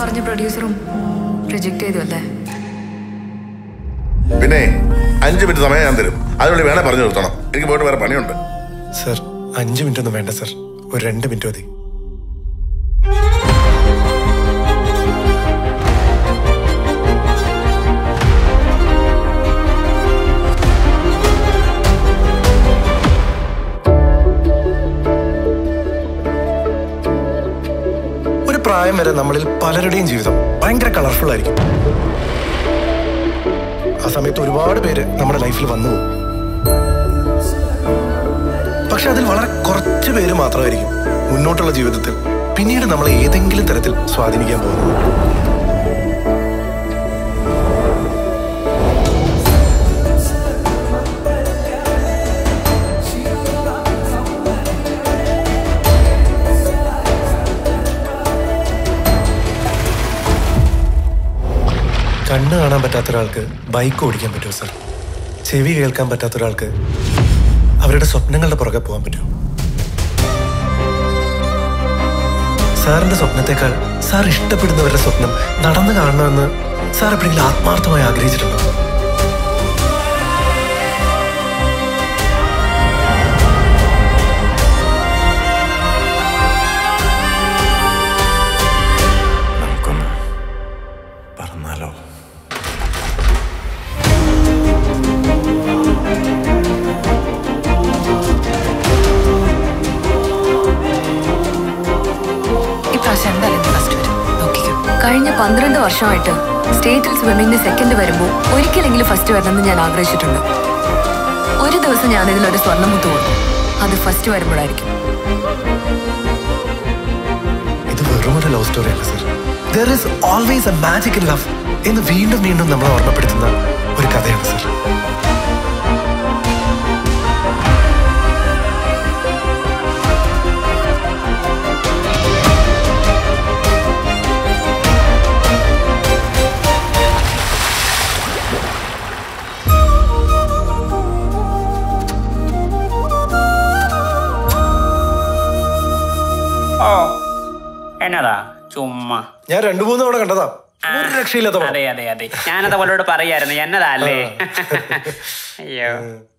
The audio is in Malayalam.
പറഞ്ഞ പ്രൊഡ്യൂസറും റിജക്ട് ചെയ്തു അല്ലേ പിന്നെ അഞ്ച് മിനിറ്റ് സമയം ഞാൻ തരും അതിനുള്ളിൽ വേണേ പറഞ്ഞു നിർത്തണം എനിക്ക് പോയിട്ട് വേറെ പണിയുണ്ട് സർ അഞ്ച് മിനിറ്റ് ഒന്നും വേണ്ട സർ ഒരു രണ്ട് മിനിറ്റ് മതി ഒരു പ്രായം വരെ നമ്മളിൽ പലരുടെയും ജീവിതം ഭയങ്കര കളർഫുൾ ആയിരിക്കും ആ സമയത്ത് ഒരുപാട് പേര് നമ്മുടെ ലൈഫിൽ വന്നു പോകും പക്ഷെ അതിൽ വളരെ കുറച്ച് പേര് മാത്രമായിരിക്കും മുന്നോട്ടുള്ള ജീവിതത്തിൽ പിന്നീട് നമ്മളെ ഏതെങ്കിലും തരത്തിൽ സ്വാധീനിക്കാൻ പോകുന്നത് കണ്ണ് കാണാൻ പറ്റാത്ത ഒരാൾക്ക് ബൈക്ക് ഓടിക്കാൻ പറ്റുമോ സർ ചെവി കേൾക്കാൻ പറ്റാത്ത ഒരാൾക്ക് അവരുടെ സ്വപ്നങ്ങളുടെ പുറകെ പോകാൻ പറ്റുമോ സാറിന്റെ സ്വപ്നത്തെക്കാൾ സാർ ഇഷ്ടപ്പെടുന്നവരുടെ സ്വപ്നം നടന്നു കാണണമെന്ന് സാർ എപ്പോഴെങ്കിലും ആത്മാർത്ഥമായി ആഗ്രഹിച്ചിട്ടുണ്ടോ നമുക്കൊന്ന് പറഞ്ഞാലോ ഇപ്രാവശ്യം എന്തായാലും ഫസ്റ്റ് വരും നോക്കിക്കോ കഴിഞ്ഞ പന്ത്രണ്ട് വർഷമായിട്ട് സ്റ്റേറ്റിൽ സ്വിമ്മിങ്ങിന് സെക്കൻഡ് വരുമ്പോൾ ഒരിക്കലെങ്കിലും ഫസ്റ്റ് വരണമെന്ന് ഞാൻ ആഗ്രഹിച്ചിട്ടുണ്ട് ഒരു ദിവസം ഞാൻ ഇതിലൊരു സ്വർണ്ണമുത്ത് കൊടുക്കും അത് ഫസ്റ്റ് വരുമ്പോഴായിരിക്കും ഇത് വെറും ഒരു ലവ് സ്റ്റോറി അല്ല sir there is always a magic in love എന്ന് വീണ്ടും വീണ്ടും നമ്മളെ ഓർമ്മപ്പെടുത്തുന്ന ഒരു കഥയാണ് സർ ഓ എന്നതാ ചുമ്മാ ഞാൻ രണ്ടു മൂന്ന് തവണ കണ്ടതാ ഒരു രക്ഷയില്ലാത്ത പടം. അതെ അതെ അതെ ഞാനത് അവളോട് പറയായിരുന്നു എന്നതാ അല്ലേ അയ്യോ